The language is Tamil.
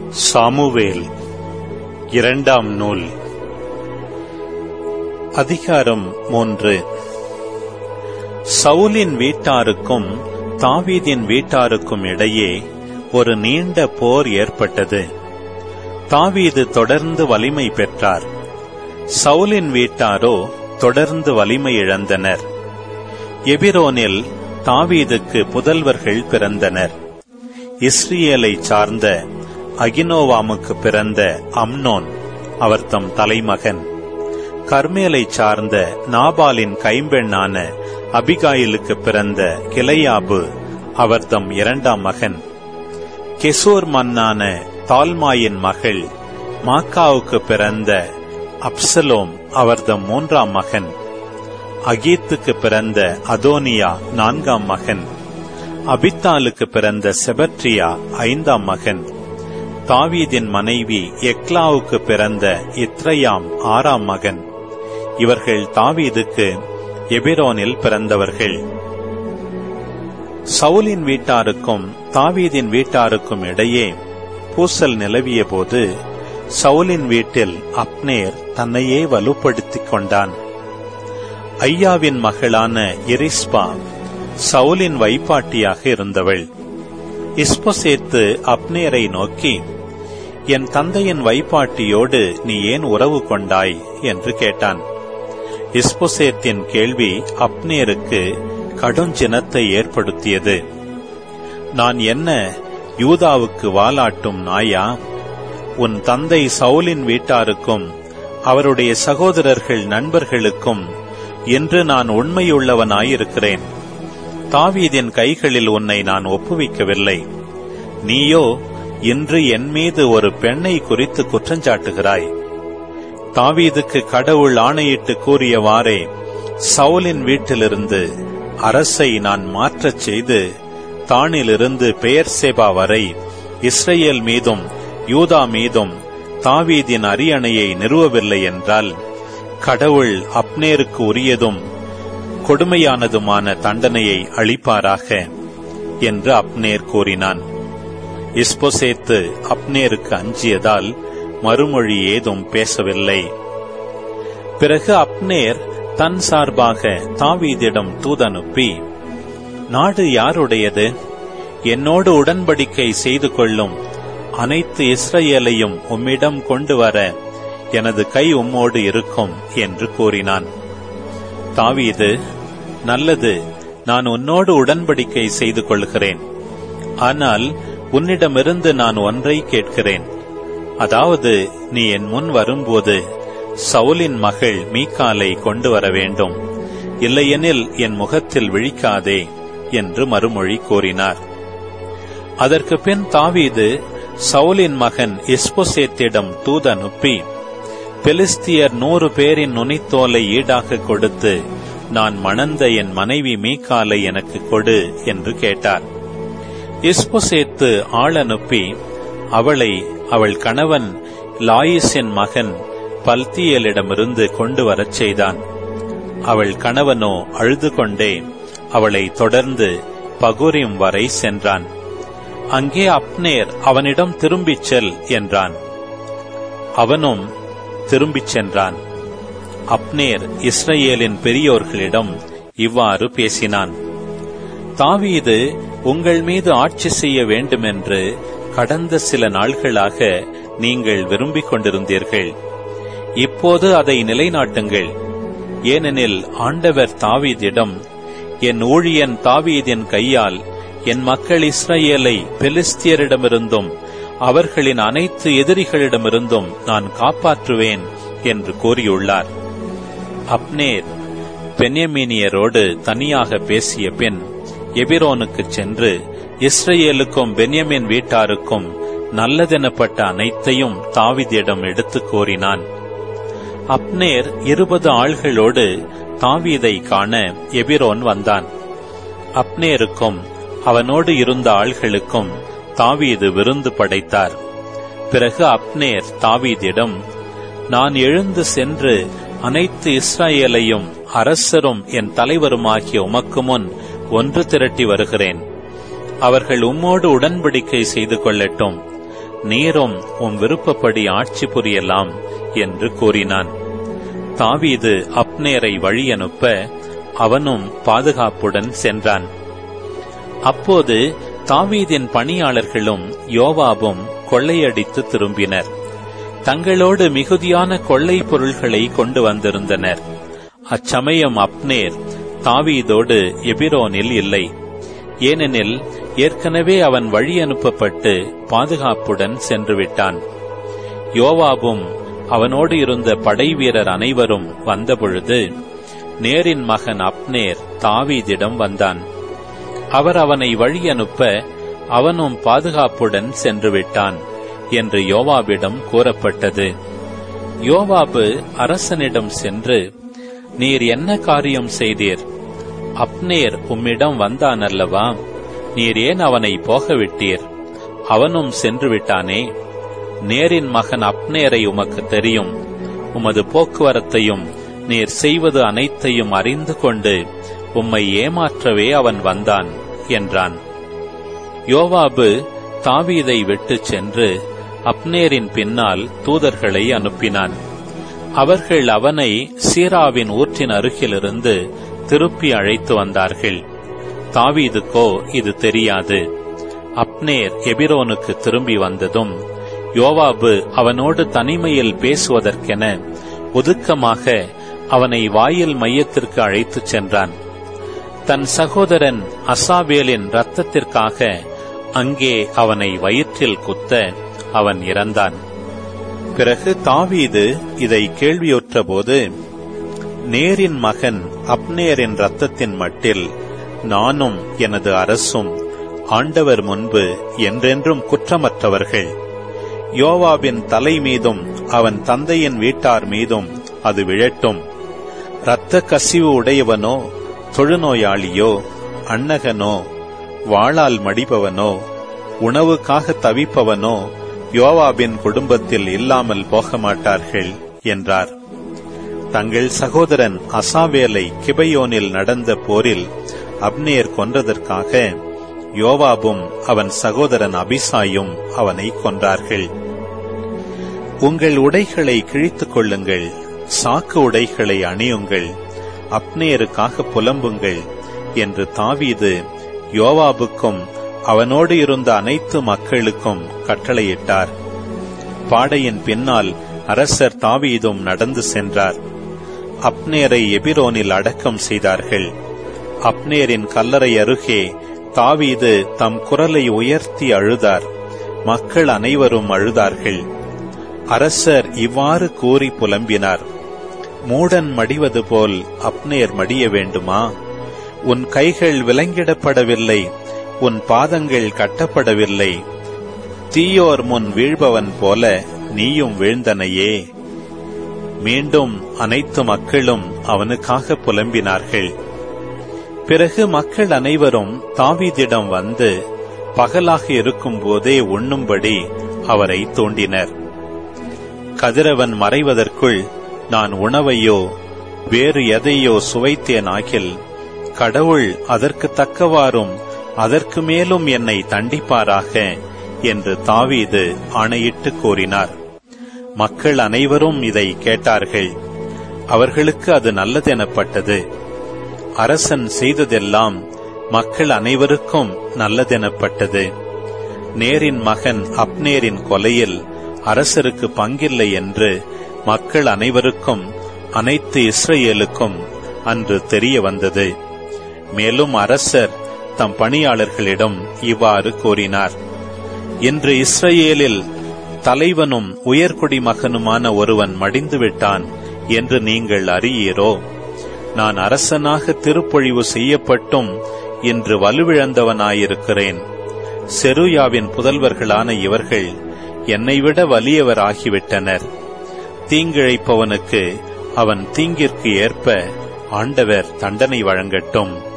சாமுவேல் இரண்டாம் நூல் அதிகாரம் மூன்று சவுலின் வீட்டாருக்கும் தாவீதின் வீட்டாருக்கும் இடையே ஒரு நீண்ட போர் ஏற்பட்டது தாவீது தொடர்ந்து வலிமை பெற்றார் சவுலின் வீட்டாரோ தொடர்ந்து வலிமை இழந்தனர் எபிரோனில் தாவீதுக்கு புதல்வர்கள் பிறந்தனர் இஸ்ரேலை சார்ந்த அகினோவாமுக்கு பிறந்த அம்னோன் அவர் தம் தலைமகன் கர்மேலை சார்ந்த நாபாலின் கைம்பெண்ணான அபிகாயிலுக்கு பிறந்த கிளையாபு அவர் தம் இரண்டாம் மகன் கெசூர் மன்னான தால்மாயின் மகள் மாக்காவுக்கு பிறந்த அப்சலோம் அவர் தம் மூன்றாம் மகன் அகீத்துக்கு பிறந்த அதோனியா நான்காம் மகன் அபித்தாலுக்கு பிறந்த செபட்ரியா ஐந்தாம் மகன் தாவீதின் மனைவி எக்லாவுக்கு பிறந்த இத்ரயாம் ஆறாம் மகன் இவர்கள் தாவீதுக்கு எபிரோனில் பிறந்தவர்கள் சவுலின் வீட்டாருக்கும் தாவீதின் வீட்டாருக்கும் இடையே பூசல் நிலவிய போது சவுலின் வீட்டில் அப்னேர் தன்னையே வலுப்படுத்திக் கொண்டான் ஐயாவின் மகளான எரிஸ்பா சவுலின் வைப்பாட்டியாக இருந்தவள் இஸ்போசேத்து அப்னேரை நோக்கி என் தந்தையின் வைப்பாட்டியோடு நீ ஏன் உறவு கொண்டாய் என்று கேட்டான் இஸ்போசேத்தின் கேள்வி அப்னேருக்கு கடுஞ்சினத்தை ஏற்படுத்தியது நான் என்ன யூதாவுக்கு வாலாட்டும் நாயா உன் தந்தை சவுலின் வீட்டாருக்கும் அவருடைய சகோதரர்கள் நண்பர்களுக்கும் இன்று நான் உண்மையுள்ளவனாயிருக்கிறேன் தாவீதின் கைகளில் உன்னை நான் ஒப்புவிக்கவில்லை நீயோ இன்று என் மீது ஒரு பெண்ணை குறித்து குற்றஞ்சாட்டுகிறாய் தாவீதுக்கு கடவுள் ஆணையிட்டு கூறியவாறே சவுலின் வீட்டிலிருந்து அரசை நான் மாற்றச் செய்து தானிலிருந்து பெயர் சேபா வரை இஸ்ரேல் மீதும் யூதா மீதும் தாவீதின் அரியணையை நிறுவவில்லை என்றால் கடவுள் அப்னேருக்கு உரியதும் கொடுமையானதுமான தண்டனையை அளிப்பாராக என்று அப்னேர் கூறினான் இஸ்போசேத்து அப்னேருக்கு அஞ்சியதால் மறுமொழி ஏதும் பேசவில்லை பிறகு அப்னேர் தன் சார்பாக தாவீதிடம் தூதனுப்பி நாடு யாருடையது என்னோடு உடன்படிக்கை செய்து கொள்ளும் அனைத்து இஸ்ரேலையும் உம்மிடம் கொண்டு வர எனது கை உம்மோடு இருக்கும் என்று கூறினான் தாவீது நல்லது நான் உன்னோடு உடன்படிக்கை செய்து கொள்கிறேன் ஆனால் உன்னிடமிருந்து நான் ஒன்றை கேட்கிறேன் அதாவது நீ என் முன் வரும்போது சவுலின் மகள் மீக்காலை கொண்டு வர வேண்டும் இல்லையெனில் என் முகத்தில் விழிக்காதே என்று மறுமொழி கூறினார் அதற்கு பின் தாவீது சவுலின் மகன் இஸ்போசேத்திடம் தூதனுப்பி பெலிஸ்தியர் நூறு பேரின் நுனித்தோலை ஈடாக கொடுத்து நான் மணந்த என் மனைவி மீக்காலை எனக்கு கொடு என்று கேட்டார் இஸ்போசேத்து ஆள் அனுப்பி அவளை அவள் கணவன் லாயிஸின் மகன் பல்தியலிடமிருந்து கொண்டு வரச் செய்தான் அவள் கணவனோ அழுது கொண்டே அவளை தொடர்ந்து பகுரிம் வரை சென்றான் அங்கே அப்னேர் அவனிடம் திரும்பிச் செல் என்றான் அவனும் திரும்பிச் சென்றான் அப்னேர் இஸ்ரேலின் பெரியோர்களிடம் இவ்வாறு பேசினான் தாவீது உங்கள் மீது ஆட்சி செய்ய வேண்டுமென்று கடந்த சில நாள்களாக நீங்கள் விரும்பிக் கொண்டிருந்தீர்கள் இப்போது அதை நிலைநாட்டுங்கள் ஏனெனில் ஆண்டவர் தாவீதிடம் என் ஊழியன் தாவீதின் கையால் என் மக்கள் இஸ்ரேலை பெலிஸ்தியரிடமிருந்தும் அவர்களின் அனைத்து எதிரிகளிடமிருந்தும் நான் காப்பாற்றுவேன் என்று கூறியுள்ளார் அப்னேர் பென்யமீனியரோடு தனியாக பேசிய பின் எபிரோனுக்கு சென்று இஸ்ரேலுக்கும் பென்யமின் வீட்டாருக்கும் நல்லதெனப்பட்ட அனைத்தையும் தாவிதிடம் எடுத்து கூறினான் அப்னேர் இருபது ஆள்களோடு தாவீதை காண எபிரோன் வந்தான் அப்னேருக்கும் அவனோடு இருந்த ஆள்களுக்கும் தாவீது விருந்து படைத்தார் பிறகு அப்னேர் தாவீதிடம் நான் எழுந்து சென்று அனைத்து இஸ்ராயேலையும் அரசரும் என் தலைவருமாகிய உமக்கு முன் ஒன்று திரட்டி வருகிறேன் அவர்கள் உம்மோடு உடன்படிக்கை செய்து கொள்ளட்டும் நீரும் உம் விருப்பப்படி ஆட்சி புரியலாம் என்று கூறினான் தாவீது அப்னேரை வழியனுப்ப அவனும் பாதுகாப்புடன் சென்றான் அப்போது தாவீதின் பணியாளர்களும் யோவாபும் கொள்ளையடித்து திரும்பினர் தங்களோடு மிகுதியான கொள்ளை பொருள்களை கொண்டு வந்திருந்தனர் அச்சமயம் அப்னேர் தாவீதோடு எபிரோனில் இல்லை ஏனெனில் ஏற்கனவே அவன் வழி அனுப்பப்பட்டு பாதுகாப்புடன் சென்று விட்டான் யோவாபும் அவனோடு இருந்த படைவீரர் அனைவரும் வந்தபொழுது நேரின் மகன் அப்னேர் தாவீதிடம் வந்தான் அவர் அவனை வழி அனுப்ப அவனும் பாதுகாப்புடன் சென்று விட்டான் என்று யோவாபிடம் கூறப்பட்டது யோவாபு அரசனிடம் சென்று நீர் என்ன காரியம் செய்தீர் அப்னேர் உம்மிடம் வந்தான் அல்லவா நீர் ஏன் அவனை போகவிட்டீர் அவனும் சென்று விட்டானே நேரின் மகன் அப்னேரை உமக்கு தெரியும் உமது போக்குவரத்தையும் நீர் செய்வது அனைத்தையும் அறிந்து கொண்டு உம்மை ஏமாற்றவே அவன் வந்தான் என்றான் யோவாபு தாவீதை விட்டுச் சென்று அப்னேரின் பின்னால் தூதர்களை அனுப்பினான் அவர்கள் அவனை சீராவின் ஊற்றின் அருகிலிருந்து திருப்பி அழைத்து வந்தார்கள் தாவீதுக்கோ இது தெரியாது அப்னேர் எபிரோனுக்கு திரும்பி வந்ததும் யோவாபு அவனோடு தனிமையில் பேசுவதற்கென ஒதுக்கமாக அவனை வாயில் மையத்திற்கு அழைத்துச் சென்றான் தன் சகோதரன் அசாவேலின் இரத்தத்திற்காக அங்கே அவனை வயிற்றில் குத்த அவன் இறந்தான் பிறகு தாவீது இதை கேள்வியுற்றபோது நேரின் மகன் அப்னேரின் இரத்தத்தின் மட்டில் நானும் எனது அரசும் ஆண்டவர் முன்பு என்றென்றும் குற்றமற்றவர்கள் யோவாபின் தலை மீதும் அவன் தந்தையின் வீட்டார் மீதும் அது விழட்டும் இரத்த கசிவு உடையவனோ தொழுநோயாளியோ அன்னகனோ வாளால் மடிபவனோ உணவுக்காக தவிப்பவனோ யோவாபின் குடும்பத்தில் இல்லாமல் போக மாட்டார்கள் என்றார் தங்கள் சகோதரன் அசாவேலை கிபையோனில் நடந்த போரில் அப்னேர் கொன்றதற்காக யோவாபும் அவன் சகோதரன் அபிசாயும் அவனை கொன்றார்கள் உங்கள் உடைகளை கிழித்துக் கொள்ளுங்கள் சாக்கு உடைகளை அணியுங்கள் அப்னேருக்காக புலம்புங்கள் என்று தாவீது யோவாபுக்கும் அவனோடு இருந்த அனைத்து மக்களுக்கும் கட்டளையிட்டார் பாடையின் பின்னால் அரசர் தாவீதும் நடந்து சென்றார் அப்னேரை எபிரோனில் அடக்கம் செய்தார்கள் அப்னேரின் கல்லறை அருகே தாவீது தம் குரலை உயர்த்தி அழுதார் மக்கள் அனைவரும் அழுதார்கள் அரசர் இவ்வாறு கூறி புலம்பினார் மூடன் மடிவது போல் அப்னேர் மடிய வேண்டுமா உன் கைகள் விலங்கிடப்படவில்லை உன் பாதங்கள் கட்டப்படவில்லை தீயோர் முன் வீழ்பவன் போல நீயும் வீழ்ந்தனையே மீண்டும் அனைத்து மக்களும் அவனுக்காக புலம்பினார்கள் பிறகு மக்கள் அனைவரும் தாவீதிடம் வந்து பகலாக இருக்கும் போதே உண்ணும்படி அவரை தூண்டினர் கதிரவன் மறைவதற்குள் நான் உணவையோ வேறு எதையோ சுவைத்தேன் ஆகில் கடவுள் அதற்கு தக்கவாறும் அதற்கு மேலும் என்னை தண்டிப்பாராக என்று தாவீது ஆணையிட்டு கூறினார் மக்கள் அனைவரும் இதை கேட்டார்கள் அவர்களுக்கு அது நல்லதெனப்பட்டது அரசன் செய்ததெல்லாம் மக்கள் அனைவருக்கும் நல்லதெனப்பட்டது நேரின் மகன் அப்னேரின் கொலையில் அரசருக்கு பங்கில்லை என்று மக்கள் அனைவருக்கும் அனைத்து இஸ்ரேலுக்கும் அன்று தெரிய வந்தது மேலும் அரசர் தம் பணியாளர்களிடம் இவ்வாறு கூறினார் இன்று இஸ்ரேலில் தலைவனும் உயர்குடி மகனுமான ஒருவன் மடிந்துவிட்டான் என்று நீங்கள் அறியீரோ நான் அரசனாக திருப்பொழிவு செய்யப்பட்டும் இன்று வலுவிழந்தவனாயிருக்கிறேன் செருயாவின் புதல்வர்களான இவர்கள் என்னை விட வலியவராகிவிட்டனர் தீங்கிழைப்பவனுக்கு அவன் தீங்கிற்கு ஏற்ப ஆண்டவர் தண்டனை வழங்கட்டும்